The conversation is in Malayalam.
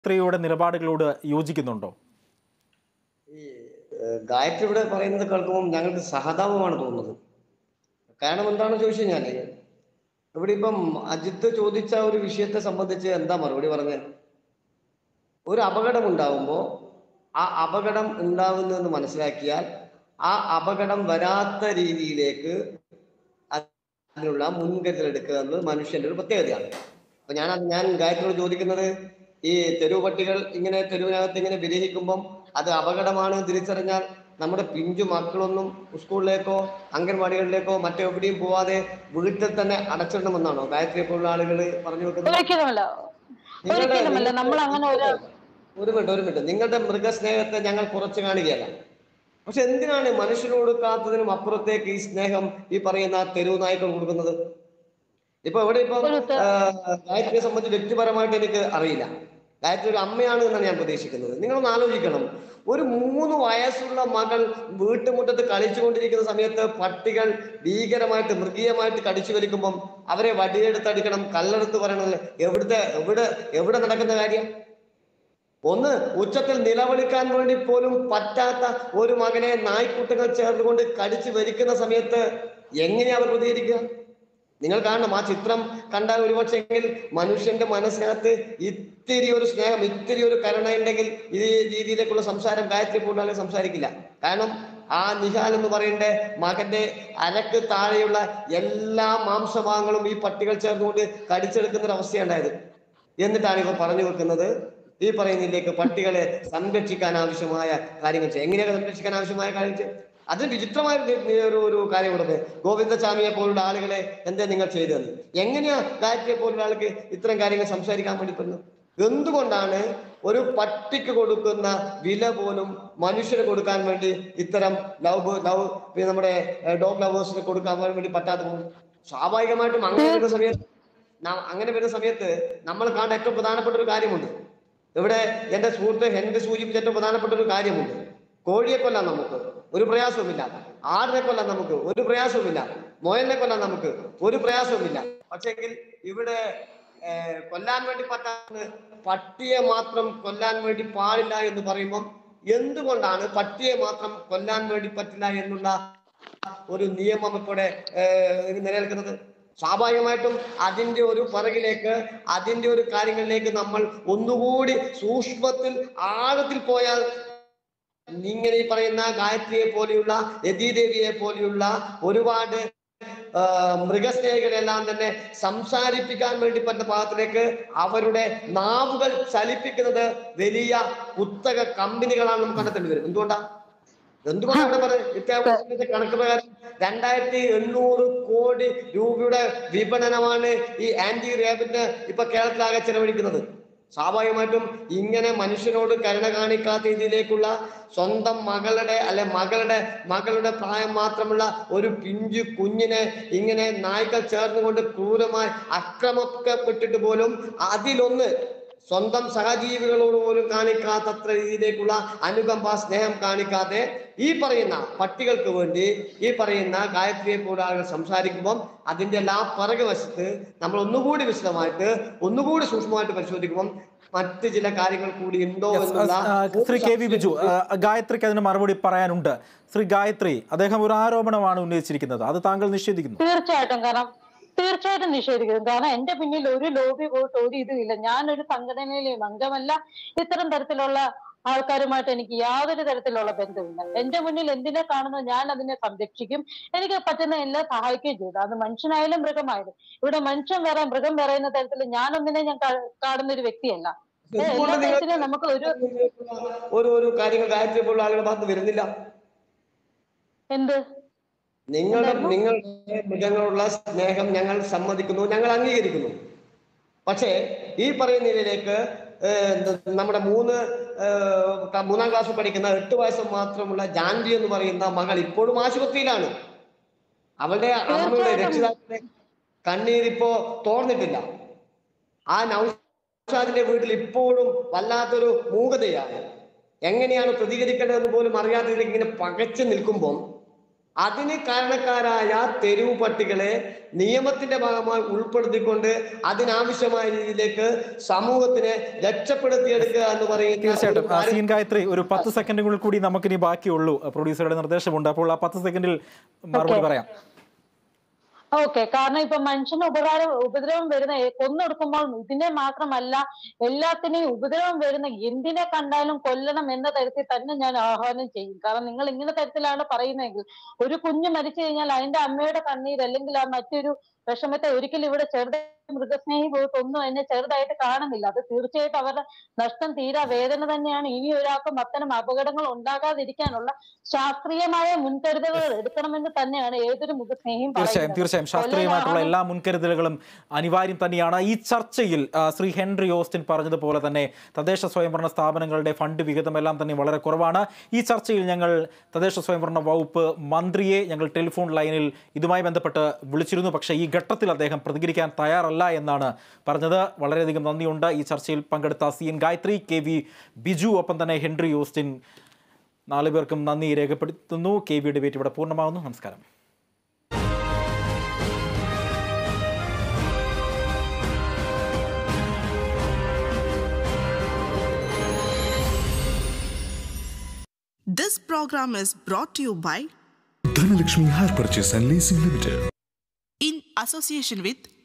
ഗായത്രിയുടെ നിലപാടുകളോട് യോജിക്കുന്നുണ്ടോ ഈ ഏഹ്, ഗായത്രി ഇവിടെ പറയുന്നത് കേൾക്കുമ്പോൾ ഞങ്ങൾക്ക് സഹതാപമാണ് തോന്നുന്നത് കാരണം എന്താണെന്ന് ചോദിച്ചു കഴിഞ്ഞാല് ഇവിടെ ഇപ്പം അജിത്ത് ചോദിച്ച ഒരു വിഷയത്തെ സംബന്ധിച്ച് എന്താ മറുപടി പറഞ്ഞത് ഒരു അപകടം ഉണ്ടാവുമ്പോൾ ആ അപകടം ഉണ്ടാവുന്നതെന്ന് മനസ്സിലാക്കിയാൽ ആ അപകടം വരാത്ത രീതിയിലേക്ക് അതിനുള്ള മുൻകരുതൽ എടുക്കുക എന്നത് മനുഷ്യന്റെ ഒരു പ്രത്യേകതയാണ് അപ്പൊ ഞാൻ ഞാൻ ഗായത്രിയോട് ചോദിക്കുന്നത് ഈ തെരുവ് പട്ടികൾ ഇങ്ങനെ തെരുവിനകത്ത് ഇങ്ങനെ വിരഹിക്കുമ്പം അത് അപകടമാണ് തിരിച്ചറിഞ്ഞാൽ നമ്മുടെ പിഞ്ചു മക്കളൊന്നും സ്കൂളിലേക്കോ അംഗൻവാടികളിലേക്കോ മറ്റെവിടെയും പോവാതെ വീട്ടിൽ തന്നെ അടച്ചിടണമെന്നാണോ ഗായത്രിയെ പോലുള്ള ആളുകൾ പറഞ്ഞു വെക്കുന്നത് ഒരിക്കലുമല്ല നിങ്ങളുടെ- ഒരിക്കലുമല്ല നമ്മൾ അങ്ങനെ ഒരു ഒരു മിനിറ്റ് ഒരു മിനിറ്റ് നിങ്ങളുടെ മൃഗസ്നേഹത്തെ ഞങ്ങൾ കുറച്ച് കാണുകയല്ല പക്ഷെ എന്തിനാണ് മനുഷ്യന് കൊടുക്കാത്തതിനും അപ്പുറത്തേക്ക് ഈ സ്നേഹം ഈ പറയുന്ന തെരുവ് നായ്ക്കൾ കൊടുക്കുന്നത് ഇപ്പൊ ഇവിടെ ഇപ്പൊ ഒരു ത- ഗായത്രിയെ സംബന്ധിച്ച് വ്യക്തിപരമായിട്ട് എനിക്ക് അറിയില്ല ഗായത്രി ഒരു അമ്മയാണ് എന്നാണ് ഞാൻ പ്രതീക്ഷിക്കുന്നത് നിങ്ങളൊന്ന് ആലോചിക്കണം ഒരു മൂന്ന് വയസ്സുള്ള മകൾ വീട്ടുമുറ്റത്ത് കളിച്ചുകൊണ്ടിരിക്കുന്ന സമയത്ത് പട്ടികൾ ഭീകരമായിട്ട് മൃഗീയമായിട്ട് കടിച്ചു വലിക്കുമ്പം അവരെ വടിയെടുത്ത് അടിക്കണം കല്ലെടുത്ത് പറയണം എവിടുത്തെ എവിടെ എവിടെ നടക്കുന്ന കാര്യം ഒന്ന് ഉച്ചത്തിൽ നിലവിളിക്കാൻ വേണ്ടി പോലും പറ്റാത്ത ഒരു മകനെ നായ്ക്കുട്ടികൾ ചേർന്നുകൊണ്ട് കടിച്ചു വരിക്കുന്ന സമയത്ത് എങ്ങനെയാ അവർ പ്രതികരിക്കുക നിങ്ങൾ കാണണം ആ ചിത്രം കണ്ടാൽ ഒരുപക്ഷെങ്കിൽ മനുഷ്യന്റെ മനസ്സിനകത്ത് ഇത്തിരി ഒരു സ്നേഹം ഇത്തിരി ഒരു കരുണ ഉണ്ടെങ്കിൽ ഈ രീതിയിലേക്കുള്ള സംസാരം ഗായത്രി പൂണ്ടാളെ സംസാരിക്കില്ല കാരണം ആ നിഹാൽ എന്ന് പറയേണ്ട മകന്റെ അരക്ക് താഴെയുള്ള എല്ലാ മാംസഭാഗങ്ങളും ഈ പട്ടികൾ ചേർന്നുകൊണ്ട് കടിച്ചെടുക്കുന്ന ഒരു അവസ്ഥയുണ്ടായത് എന്നിട്ടാണ് ഇവർ പറഞ്ഞു വെക്കുന്നത് ഈ പറയുന്നതിലേക്ക് പട്ടികളെ സംരക്ഷിക്കാൻ ആവശ്യമായ കാര്യങ്ങൾ ചെയ്യും എങ്ങനെയൊക്കെ സംരക്ഷിക്കാൻ ആവശ്യമായ കാര്യം ചെയ്യും അത് വിചിത്രമായ ഒരു നി- ഒരു ഒരു കാര്യം കൂടെ ഗോവിന്ദസ്വാമിയെ പോലുള്ള ആളുകളെ എന്താ നിങ്ങൾ ചെയ്തത് എങ്ങനെയാ ഗായത്രിയെ പോലുള്ള ആൾക്ക് ഇത്തരം കാര്യങ്ങൾ സംസാരിക്കാൻ വേണ്ടി പറ്റുന്നത് എന്തുകൊണ്ടാണ് ഒരു പട്ടിക്ക് കൊടുക്കുന്ന വില പോലും മനുഷ്യന് കൊടുക്കാൻ വേണ്ടി ഇത്തരം ലവ് ലവ് നമ്മുടെ ഡോഗ് ലവേഴ്സിന് കൊടുക്കാൻ വേണ്ടി പറ്റാതെ പോകും സ്വാഭാവികമായിട്ടും അങ്ങനെ വരുന്ന സമയത്ത് നാം- അങ്ങനെ വരുന്ന സമയത്ത് നമ്മൾ കാണേണ്ട ഏറ്റവും പ്രധാനപ്പെട്ട ഒരു കാര്യമുണ്ട് ഇവിടെ എന്റെ സുഹൃത്ത് ഹെൻറി സൂചിപ്പിച്ച ഏറ്റവും പ്രധാനപ്പെട്ട ഒരു കാര്യമുണ്ട് കോഴിയെ കൊല്ലാൻ നമുക്ക് ഒരു പ്രയാസവുമില്ല ആടിനെ കൊല്ലാൻ നമുക്ക് ഒരു പ്രയാസവുമില്ല മുയലിനെ കൊല്ലാൻ നമുക്ക് ഒരു പ്രയാസവുമില്ല പക്ഷെങ്കിൽ ഇവിടെ ഏർ, കൊല്ലാൻ വേണ്ടി പറ്റാത്ത പട്ടിയെ മാത്രം കൊല്ലാൻ വേണ്ടി പാടില്ല എന്ന് പറയുമ്പം എന്തുകൊണ്ടാണ് പട്ടിയെ മാത്രം കൊല്ലാൻ വേണ്ടി പറ്റില്ല എന്നുള്ള ഒരു നിയമം ഇപ്പോടെ ഏഹ്, നിലനിൽക്കുന്നത് സ്വാഭാവികമായിട്ടും അതിന്റെ ഒരു പിറകിലേക്ക് അതിന്റെ ഒരു കാര്യങ്ങളിലേക്ക് നമ്മൾ ഒന്നുകൂടി സൂക്ഷ്മത്തിൽ ആഴത്തിൽ പോയാൽ ഇങ്ങനെ ഈ പറയുന്ന ഗായത്രിയെ പോലെയുള്ള യതീദേവിയെ പോലെയുള്ള ഒരുപാട് ആ, മൃഗസ്നേഹികളെല്ലാം തന്നെ സംസാരിപ്പിക്കാൻ വേണ്ടി പറ്റുന്ന ഭാഗത്തിലേക്ക് അവരുടെ നാവുകൾ ചലിപ്പിക്കുന്നത് വലിയ പുസ്തക കമ്പനികളാണ് നമുക്ക് കണ്ടെത്തേണ്ടി വരും എന്തുകൊണ്ടാ എന്തുകൊണ്ടാണ് ഇവിടെ പറയുന്നത് ഇത്യാവശ്യത്തിന്റെ കണക്ക് പ്രകാരം രണ്ടായിരത്തി എണ്ണൂറ് കോടി രൂപയുടെ വിപണനമാണ് ഈ ആന്റി റേബിന് ഇപ്പൊ കേരളത്തിലാകെ ചെലവഴിക്കുന്നത് സ്വാഭാവികമായിട്ടും ഇങ്ങനെ മനുഷ്യനോട് കരുണ കാണിക്കാത്ത രീതിയിലേക്കുള്ള സ്വന്തം മകളുടെ അല്ലെ മകളുടെ മകളുടെ പ്രായം മാത്രമുള്ള ഒരു പിഞ്ചു കുഞ്ഞിനെ ഇങ്ങനെ നായ്ക്കൾ ചേർന്നുകൊണ്ട് ക്രൂരമായി ആക്രമിക്കപ്പെട്ടിട്ട് പോലും അതിലൊന്ന് സ്വന്തം സഹജീവികളോട് പോലും കാണിക്കാത്തത്ര രീതിയിലേക്കുള്ള അനുകമ്പ സ്നേഹം കാണിക്കാതെ ഈ പറയുന്ന പട്ടികൾക്ക് വേണ്ടി ഈ പറയുന്ന ഗായത്രിയെ പോലെ ആളുകൾ സംസാരിക്കുമ്പം അതിന്റെ എല്ലാ പിറകു വശത്ത് നമ്മൾ ഒന്നുകൂടി വിശദമായിട്ട് ഒന്നുകൂടി സൂക്ഷ്മമായിട്ട് പരിശോധിക്കുമ്പം മറ്റ് ചില കാര്യങ്ങൾ കൂടി ഉണ്ടോ Yes, എന്നുള്ള ആ, ശ്രീ കെ വി ബിജു ആ, ഗായത്രിക്ക് അതിന് മറുപടി പറയാനുണ്ട് ശ്രീ ഗായത്രി അദ്ദേഹം ഒരു ആരോപണമാണ് ഉന്നയിച്ചിരിക്കുന്നത് അത് താങ്കൾ നിഷേധിക്കുന്നു തീർച്ചയായിട്ടും കാരണം തീർച്ചയായിട്ടും നിഷേധിക്കുന്നു കാരണം എന്റെ പിന്നിൽ ഒരു ലോബി പോയിട്ട് ഒരു ഇതുമില്ല ഞാനൊരു സംഘടനയിലെയും അംഗമല്ല ഇത്തരം തരത്തിലുള്ള ആൾക്കാരുമായിട്ട് എനിക്ക് യാതൊരു തരത്തിലുള്ള ബന്ധമില്ല എന്റെ മുന്നിൽ എന്തിനെ കാണുന്നു ഞാൻ അതിനെ സംരക്ഷിക്കും എനിക്ക് പറ്റുന്ന എല്ലാം സഹായിക്കുകയും ചെയ്തു അത് മനുഷ്യനായാലും മൃഗമായാലും ഇവിടെ മനുഷ്യൻ വേറെ മൃഗം വേറെ എന്ന തരത്തിൽ ഞാനൊന്നിനെ ഞാൻ കാ- കാണുന്ന ഒരു വ്യക്തിയല്ല ഏ, എല്ലാ എന്തുകൊണ്ട് നിങ്ങൾ തരത്തിലും നമുക്ക് ഒരു ഒരു ഒരു കാര്യങ്ങൾ ഗായത്രിയെ പോലുള്ള ആളുകളുടെ ഭാഗത്ത് വരുന്നില്ല എന്ത് നിങ്ങളുടെ നിങ്ങളുടെ മൃഗങ്ങളോടുള്ള സ്നേഹം ഞങ്ങൾ സമ്മതിക്കുന്നു ഞങ്ങൾ അംഗീകരിക്കുന്നു പക്ഷേ ഈ പറയുന്ന രീതിയിലേക്ക് ഏഹ്, എന്ത് നമ്മുടെ മൂന്ന് ഏഹ്, ക- മൂന്നാം ക്ലാസ് പഠിക്കുന്ന എട്ട് വയസ്സ് മാത്രമുള്ള ജാൻവി എന്ന് പറയുന്ന മകൾ ഇപ്പോഴും ആശുപത്രിയിലാണ് അവളുടെ അമ്മയുടെ തീർച്ചയായിട്ടും. രക്ഷിതാക്കളുടെ കണ്ണീരിപ്പോ തോർന്നിട്ടില്ല ആ നൗഷാദിന്റെ വീട്ടിൽ ഇപ്പോഴും വല്ലാത്തൊരു മൂകതയാണ് എങ്ങനെയാണ് പ്രതികരിക്കേണ്ടതെന്ന് പോലും അറിയാത്തതിലേക്ക് ഇങ്ങനെ പകച്ചു നിൽക്കുമ്പോൾ അതിന് കാരണക്കാരായ തെരുവ് പട്ടികളെ നിയമത്തിന്റെ ഭാഗമായി ഉൾപ്പെടുത്തിക്കൊണ്ട് അതിനാവശ്യമായ രീതിയിലേക്ക് സമൂഹത്തിനെ രക്ഷപ്പെടുത്തിയെടുക്കുക എന്ന് പറയുന്ന തീർച്ചയായിട്ടും ഒരു ആ, കാര്യം- സീൻ ഗായത്രി ഒരു പത്ത് സെക്കൻഡുകളിൽ കൂടി നമുക്കിനി ബാക്കിയുള്ളൂ പ്രൊഡ്യൂസറുടെ നിർദ്ദേശമുണ്ട് അപ്പോൾ ആ പത്ത് സെക്കൻഡിൽ മറുപടി Okay. പറയാം ഓക്കെ കാരണം ഇപ്പൊ മനുഷ്യന് ഉപകാരം ഉപദ്രവം വരുന്ന ഏ- കൊന്നൊടുക്കുമ്പോൾ ഇതിനെ മാത്രമല്ല എല്ലാത്തിനെയും ഉപദ്രവം വരുന്ന എന്തിനെ കണ്ടാലും കൊല്ലണം എന്ന തരത്തിൽ തന്നെ ഞാൻ ആഹ്വാനം ചെയ്യും കാരണം നിങ്ങൾ ഇങ്ങനെ തരത്തിലാണ് പറയുന്നതെങ്കിൽ ഒരു കുഞ്ഞ് മരിച്ചു കഴിഞ്ഞാൽ അതിന്റെ അമ്മയുടെ കണ്ണീര് അല്ലെങ്കിൽ ആ മറ്റൊരു വിഷമത്തെ ഒരിക്കലും ഇവിടെ ചെറുതായി മൃഗസ്നേഹി പോയിട്ട് ഒന്നും അതിനെ ചെറുതായിട്ട് കാണുന്നില്ല അത് തീർച്ചയായിട്ടും അവരുടെ നഷ്ടം തീരാ വേദന തന്നെയാണ് ഇനി ഒരാൾക്കും അത്തരം അപകടങ്ങൾ ഉണ്ടാകാതിരിക്കാനുള്ള ശാസ്ത്രീയമായ മുൻകരുതലുകൾ എടുക്കണമെന്ന് തന്നെയാണ് ഏതൊരു മൃഗസ്നേഹിയും തീർച്ചയായും പറയുന്നത്. തീർച്ചയായും ശാസ്ത്രീയമായിട്ടുള്ള കൊല്ലാൻ എല്ലാ മുൻകരുതലുകളും അനിവാര്യം തന്നെയാണ് ഈ ചർച്ചയിൽ ആ, ശ്രീ ഹെൻറി ഓസ്റ്റിൻ പറഞ്ഞതുപോലെ തന്നെ തദ്ദേശ സ്വയംഭരണ സ്ഥാപനങ്ങളുടെ ഫണ്ട് വിഹിതം എല്ലാം തന്നെ വളരെ കുറവാണ് ഈ ചർച്ചയിൽ ഞങ്ങൾ തദ്ദേശ സ്വയംഭരണ വകുപ്പ് മന്ത്രിയെ ഞങ്ങൾ ടെലിഫോൺ ലൈനിൽ ഇതുമായി ബന്ധപ്പെട്ട് വിളിച്ചിരുന്നു പക്ഷേ ഈ ഘട്ടത്തിൽ അദ്ദേഹം പ്രതികരിക്കാൻ തയ്യാറല്ല എന്നാണ് പറഞ്ഞത് വളരെയധികം നന്ദിയുണ്ട് ഈ ചർച്ചയിൽ പങ്കെടുത്ത C N Gayathri K V Biju ഒപ്പം തന്നെ ഹെൻറി ഓസ്റ്റിൻ നാലു പേർക്കും നന്ദി രേഖപ്പെടുത്തുന്നു കെ വി ഡിബേറ്റ് ഇവിടെ പൂർണ്ണമാകുന്നു നമസ്കാരം This program is brought to you by Dhanalakshmi Hire Purchase and Leasing Limited. in association with